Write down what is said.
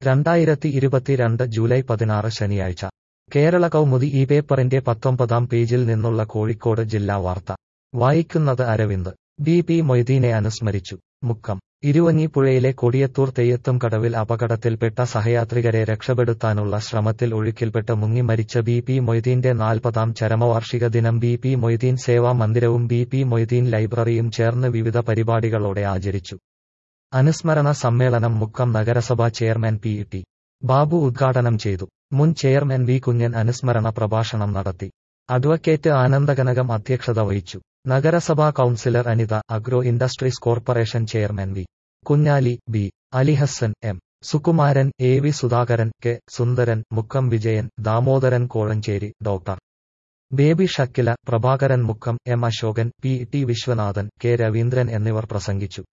രണ്ടായിരത്തി ഇരുപത്തിരണ്ട് ജൂലൈ പതിനാറ് ശനിയാഴ്ച കേരള കൗമുദി ഈ പേപ്പറിന്റെ പത്തൊമ്പതാം പേജിൽ നിന്നുള്ള കോഴിക്കോട് ജില്ലാ വാർത്ത വായിക്കുന്നത് അരവിന്ദ് ബി പി മൊയ്തീനെ അനുസ്മരിച്ചു മുക്കം ഇരുവഞ്ഞിപ്പുഴയിലെ കൊടിയത്തൂർ തെയ്യത്തും കടവിൽ അപകടത്തിൽപ്പെട്ട സഹയാത്രികരെ രക്ഷപ്പെടുത്താനുള്ള ശ്രമത്തിൽ ഒഴുക്കിൽപ്പെട്ട് മുങ്ങി മരിച്ച ബി പി മൊയ്തീന്റെ നാൽപ്പതാം ചരമവാർഷിക ദിനം ബി പി മൊയ്തീൻ സേവാ മന്ദിരവും ബി പി മൊയ്തീൻ ലൈബ്രറിയും ചേർന്ന് വിവിധ പരിപാടികളോടെ ആചരിച്ചു അനുസ്മരണ സമ്മേളനം മുക്കം നഗരസഭാ ചെയർമാൻ പി ടി ബാബു ഉദ്ഘാടനം ചെയ്തു മുൻ ചെയർമാൻ വി കുഞ്ഞൻ അനുസ്മരണ പ്രഭാഷണം നടത്തി അഡ്വക്കേറ്റ് ആനന്ദകനകം അധ്യക്ഷത വഹിച്ചു നഗരസഭാ councillor Anitha agro industries corporation chairman V Kunhali B Alihasan M Sukumaran A V Sudhakaran K Sundaran Mukkam Vijayan Damodaran Kozhencherry doctor Baby Shakeela Prabhakaran Mukkam M Asokan P T Viswanathan K Raveendran എന്നിവർ പ്രസംഗിച്ചു